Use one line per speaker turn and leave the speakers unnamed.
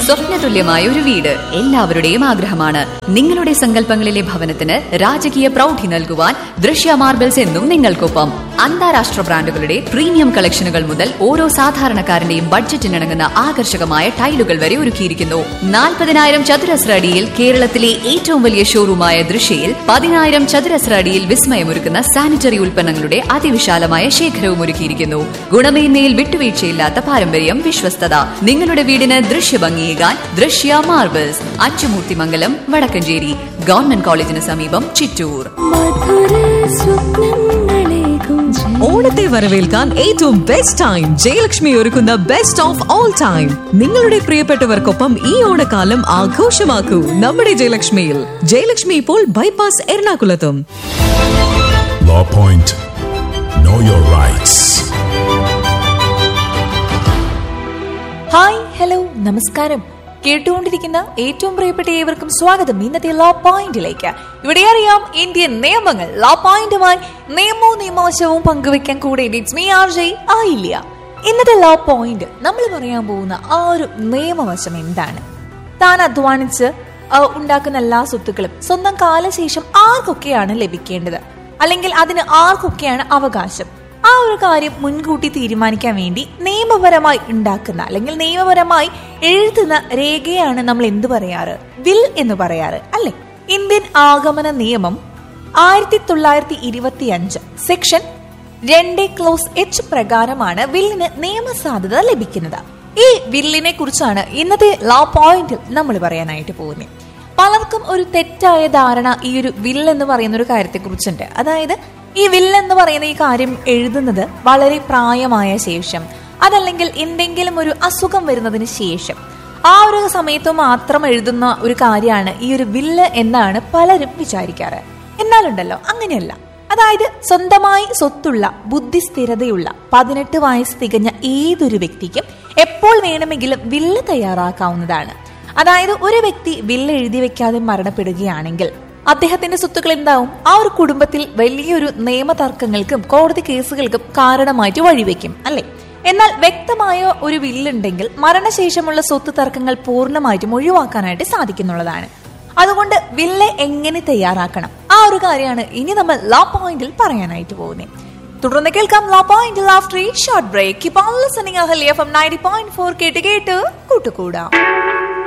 സ്വപ്നതുല്യമായ ഒരു വീട് എല്ലാവരുടെയും ആഗ്രഹമാണ് നിങ്ങളുടെ സങ്കല്പങ്ങളിലെ ഭവനത്തിന് രാജകീയ പ്രൗഢി നൽകുവാൻ ദൃശ്യ മാർബിൾസ് എന്നും നിങ്ങൾക്കൊപ്പം അന്താരാഷ്ട്ര ബ്രാൻഡുകളുടെ പ്രീമിയം കളക്ഷനുകൾ മുതൽ ഓരോ സാധാരണക്കാരന്റെയും ബഡ്ജറ്റിനിണങ്ങുന്ന ആകർഷകമായ ടൈലുകൾ വരെ ഒരുക്കിയിരിക്കുന്നു നാൽപ്പതിനായിരം ചതുരശ്ര അടിയിൽ കേരളത്തിലെ ഏറ്റവും വലിയ ഷോറൂമായ ദൃശ്യയിൽ പതിനായിരം ചതുരശ്ര അടിയിൽ വിസ്മയമൊരുക്കുന്ന സാനിറ്ററി ഉൽപ്പന്നങ്ങളുടെ അതിവിശാലമായ ശേഖരവും ഒരുക്കിയിരിക്കുന്നു ഗുണമേന്മയിൽ വിട്ടുവീഴ്ചയില്ലാത്ത പാരമ്പര്യം വിശ്വസ്തത നിങ്ങളുടെ വീടിന് ദൃശ്യഭംഗിയേകാൻ ദൃശ്യ മാർബിൾസ് അച്ചുമൂർത്തിമംഗലം വടക്കഞ്ചേരി ഗവൺമെന്റ് കോളേജിന് സമീപം ചിറ്റൂർ
ഓണത്തെ വരവേൽക്കാൻ ഏറ്റവും ബെസ്റ്റ് ടൈം ജയലക്ഷ്മി ഒരുക്കുന്ന ബെസ്റ്റ് ഓഫ് ഓൾ ടൈം നിങ്ങളുടെ പ്രിയപ്പെട്ടവർക്കൊപ്പം ഈ ഓണക്കാലം ആഘോഷമാക്കൂ നമ്മുടെ ജയലക്ഷ്മിയിൽ ജയലക്ഷ്മി ഇപ്പോൾ ബൈപ്പാസ് എറണാകുളത്തും
Law Point. Know your rights.
Hi hello നമസ്കാരം കേട്ടുകൊണ്ടിരിക്കുന്ന ഏറ്റവും പ്രിയപ്പെട്ട ഏവർക്കും സ്വാഗതം ഇന്നത്തെ ലോ പോയിന്റിലേക്ക് ഇവിടെ അറിയാം ഇന്ത്യൻ നിയമങ്ങൾ ലോ പോയിന്റുമായി നിയമവും നിയമവശവും പങ്കുവെക്കാൻ കൂടെ ഇറ്റ്സ് മീ ആർ ജെ ആയില്ല ഇന്നത്തെ ലോ പോയിന്റ് നമ്മൾ പറയാൻ പോകുന്ന ആ ഒരു നിയമവശം എന്താണ് താൻ അധ്വാനിച്ച് ആ, ഉണ്ടാക്കുന്ന എല്ലാ സ്വത്തുക്കളും സ്വന്തം കാലശേഷം ആർക്കൊക്കെയാണ് ലഭിക്കേണ്ടത് അല്ലെങ്കിൽ അതിന് ആർക്കൊക്കെയാണ് അവകാശം ആ ഒരു കാര്യം മുൻകൂട്ടി തീരുമാനിക്കാൻ വേണ്ടി നിയമപരമായി ഉണ്ടാക്കുന്ന അല്ലെങ്കിൽ നിയമപരമായി എഴുതുന്ന രേഖയാണ് നമ്മൾ എന്ത് പറയാറ് വിൽ എന്ന് പറയാറ് അല്ലെ ഇന്ത്യൻ ആഗമന നിയമം ആയിരത്തി തൊള്ളായിരത്തി ഇരുപത്തി അഞ്ച് സെക്ഷൻ രണ്ട് ക്ലോസ് എച്ച് പ്രകാരമാണ് വില്ലിന് നിയമസാധുത ലഭിക്കുന്നത് ഈ വില്ലിനെ കുറിച്ചാണ് ഇന്നത്തെ ലോ പോയിന്റിൽ നമ്മൾ പറയാനായിട്ട് പോകുന്നത് പലർക്കും ഒരു തെറ്റായ ധാരണ ഈ ഒരു വിൽ എന്ന് പറയുന്ന ഒരു കാര്യത്തെ കുറിച്ചുണ്ട് അതായത് ഈ വിൽ എന്ന് പറയുന്ന ഈ കാര്യം എഴുതുന്നത് വളരെ പ്രായമായ ശേഷം അതല്ലെങ്കിൽ എന്തെങ്കിലും ഒരു അസുഖം വരുന്നതിന് ശേഷം ആ ഒരു സമയത്ത് മാത്രം എഴുതുന്ന ഒരു കാര്യമാണ് ഈ ഒരു വില്ല് എന്നാണ് പലരും വിചാരിക്കാറ് എന്നാലുണ്ടല്ലോ അങ്ങനെയല്ല അതായത് സ്വന്തമായി സ്വത്തുള്ള ബുദ്ധിസ്ഥിരതയുള്ള പതിനെട്ട് വയസ്സ് തികഞ്ഞ ഏതൊരു വ്യക്തിക്കും എപ്പോൾ വേണമെങ്കിലും വില്ല് തയ്യാറാക്കാവുന്നതാണ് അതായത് ഒരു വ്യക്തി വില്ല് എഴുതി വെക്കാതെ മരണപ്പെടുകയാണെങ്കിൽ അദ്ദേഹത്തിന്റെ സ്വത്തുക്കൾ എന്താവും ആ ഒരു കുടുംബത്തിൽ വലിയൊരു നിയമതർക്കങ്ങൾക്കും കോടതി കേസുകൾക്കും കാരണമായിട്ട് വഴിവെക്കും അല്ലെ എന്നാൽ വ്യക്തമായ ഒരു വില്ലുണ്ടെങ്കിൽ മരണശേഷമുള്ള സ്വത്ത് തർക്കങ്ങൾ പൂർണ്ണമായിട്ടും ഒഴിവാക്കാനായിട്ട് സാധിക്കുന്നുള്ളതാണ് അതുകൊണ്ട് വില്ല് എങ്ങനെ തയ്യാറാക്കണം ആ ഒരു കാര്യമാണ് ഇനി നമ്മൾ ലോ പോയിന്റിൽ പറയാനായിട്ട് പോകുന്നത് തുടർന്ന് കേൾക്കാം ലോ പോയിന്റിൽ ആഫ്റ്റർ ഈ ഷോർട്ട് ബ്രേക്ക് ഇപ്പോൾ listening Ahalya from ninety point four കേട്ട് കേട്ട് കൂട്ടുകൂടാം